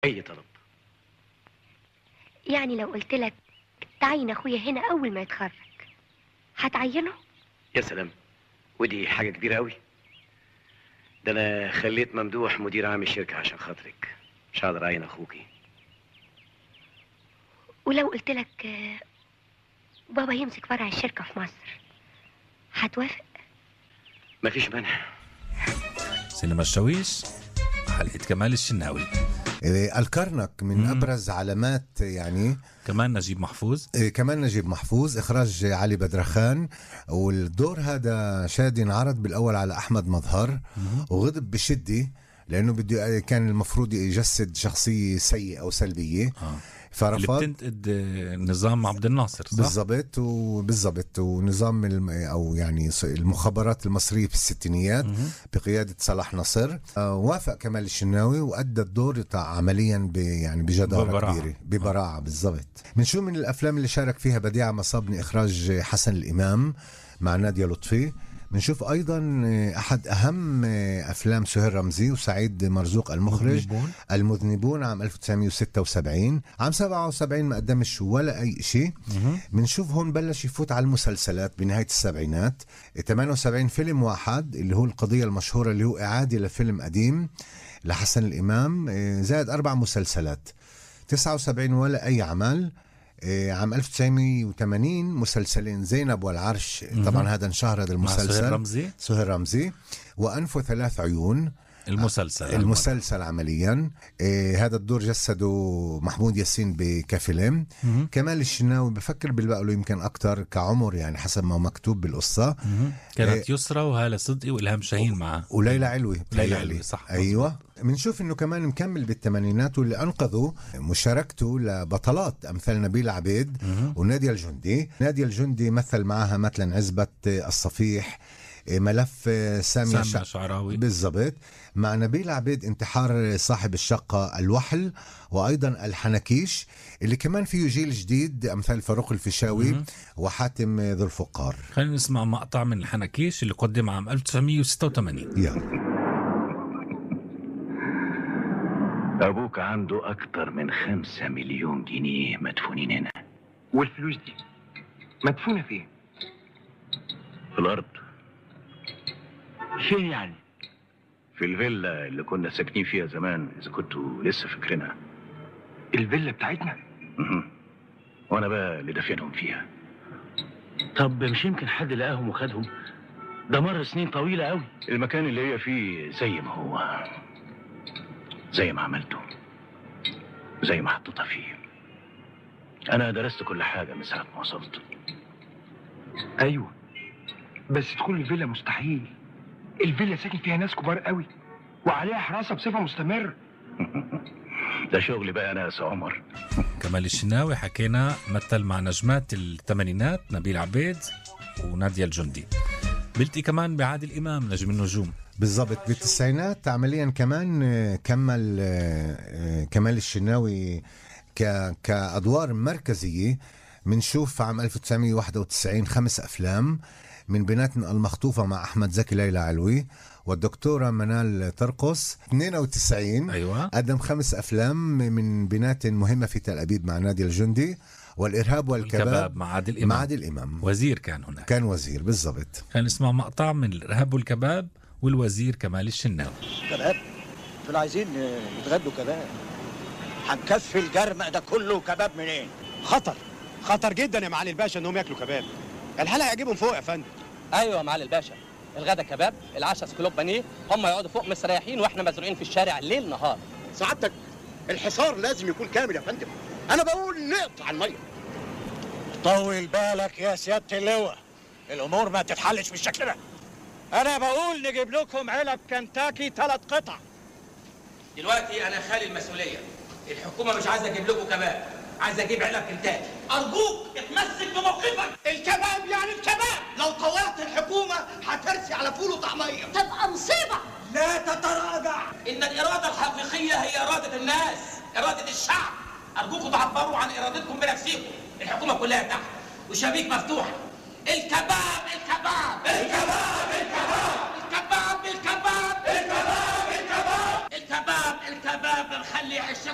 اي طلب يعني لو قلت لك تعين اخويا هنا اول ما يتخرج هتعينه يا سلام ودي حاجه كبيره قوي ده انا خليت ممدوح مدير عام الشركه عشان خاطرك مش هقدر اعين اخوكي ولو قلت لك آه، بابا يمسك فرع الشركة في مصر هتوافق مفيش مانع سينما الشويش حلقة كمال الشناوي إيه، الكرنك من مم. ابرز علامات يعني كمان نجيب محفوظ إيه، كمان نجيب محفوظ اخراج علي بدرخان والدور هذا شاد ينعرض بالاول على احمد مظهر وغضب بشده لانه بده كان المفروض يجسد شخصيه سيئه او سلبيه آه. اللي فرفض بتنتقد آه، نظام عبد الناصر صح؟ بالضبط وبالضبط ونظام الم- او يعني ص- المخابرات المصريه في الستينيات مهم. بقياده صلاح نصر آه، وافق كمال الشناوي وادى الدور تاع عمليا ب يعني بجداره ببراعة. كبيره ببراعه بالضبط من شو من الافلام اللي شارك فيها بديعه مصابني اخراج حسن الامام مع ناديه لطفي بنشوف ايضا آه، احد اهم آه، افلام سهير رمزي وسعيد مرزوق المخرج مذنبون. المذنبون عام 1976 عام 77 ما قدمش ولا اي شيء مهم. بنشوف هون بلش يفوت على المسلسلات بنهاية السبعينات 78 فيلم واحد اللي هو القضية المشهورة اللي هو إعادة لفيلم قديم لحسن الإمام آه، زائد أربع مسلسلات 79 ولا أي عمل آه، عام 1980 مسلسلين زينب والعرش طبعا هذا انشهر هذا مع سهير المسلسل رمزي سهير رمزي وأنف ثلاث عيون المسلسل المسلسل عمليا إيه هذا الدور جسده محمود ياسين بكفيلم مهم. كمال الشناوي بفكر بالبقى له يمكن أكتر كعمر يعني حسب ما مكتوب بالقصة مهم. كانت إيه. يسرى وهالة صدقي والهام شاهين معه وليلى علوي ليلى بتهيألي. علوي، صح، أيوة بنشوف انه كمان مكمل بالثمانينات واللي انقذوا مشاركته لبطلات امثال نبيل عبيد مهم. ونادية الجندي نادية الجندي مثل معها مثلا عزبة الصفيح ملف سامية سامع شع... شعراوي بالضبط مع نبيل عبيد انتحار صاحب الشقة الوحل وأيضا الحنكيش اللي كمان فيه جيل جديد أمثال فاروق الفيشاوي مهم. وحاتم ذو الفقار خلينا نسمع مقطع من الحنكيش اللي قدم عام 1986 يلا ابوك عنده اكتر من خمسة مليون جنيه مدفونين هنا والفلوس دي مدفونة فين؟ في الارض فين يعني؟ في الفيلا اللي كنا ساكنين فيها زمان اذا كنتوا لسه فاكرينها الفيلا بتاعتنا؟ مهم. وانا بقى اللي دافنهم فيها طب مش يمكن حد لقاهم وخدهم ده مر سنين طويلة قوي المكان اللي هي فيه زي ما هو زي ما عملته زي ما حطيتها فيه انا درست كل حاجه من ساعه ما وصلت أيوة بس دخول الفيلا مستحيل الفيلا ساكن فيها ناس كبار قوي وعليها حراسة بصفة مستمرة ده شغلي بقى انا يا سي عمر كمال الشناوي حكينا مثل مع نجمات الثمانينات نبيل عبيد ونادية الجندي بلتقي كمان بعادل إمام نجم النجوم بالضبط بالتسعينات عمليا كمان آه، كمل آه، آه، كمال الشناوي ك- كأدوار مركزية بنشوف عام 1991 خمس أفلام من بيناتنا المخطوفة مع أحمد زكي ليلى علوي والدكتورة منال ترقص 92 أيوة قدم خمس أفلام من بينات مهمة في تل أبيب مع نادي الجندي والإرهاب الكباب والكباب مع عادل مع إمام عادل إمام وزير كان هناك كان وزير بالضبط خلينا نسمع مقطع من الإرهاب والكباب والوزير كمال الشناوي كباب دول عايزين يتغدوا كباب هنكفي الجرمق ده كله كباب منين؟ خطر خطر جدا يا معالي الباشا انهم ياكلوا كباب الحلقه هيجيبهم فوق يا فندم ايوه يا معالي الباشا الغدا كباب العشاء سكلوب بانيه هم يقعدوا فوق مستريحين واحنا مزروعين في الشارع ليل نهار سعادتك الحصار لازم يكون كامل يا فندم انا بقول نقطع الميه طول بالك يا سيادة اللواء الأمور ما تتحلش بالشكل ده أنا بقول نجيب لكم علب كنتاكي ثلاث قطع دلوقتي انا خالي المسؤوليه الحكومه مش عايزه اجيب لكم كباب عايزه اجيب علب كنتاكي ارجوك اتمسك بموقفك الكباب يعني الكباب لو طوعت الحكومه هترسي على فول وطعميه تبقى مصيبة لا تتراجع ان الاراده الحقيقيه هي اراده الناس اراده الشعب ارجوكم تعبروا عن ارادتكم بنفسكم الحكومه كلها تحت وشبيك مفتوحه الكباب الكباب الكباب الكباب الكباب الكباب الكباب الكباب الكباب الكباب نخلي عشة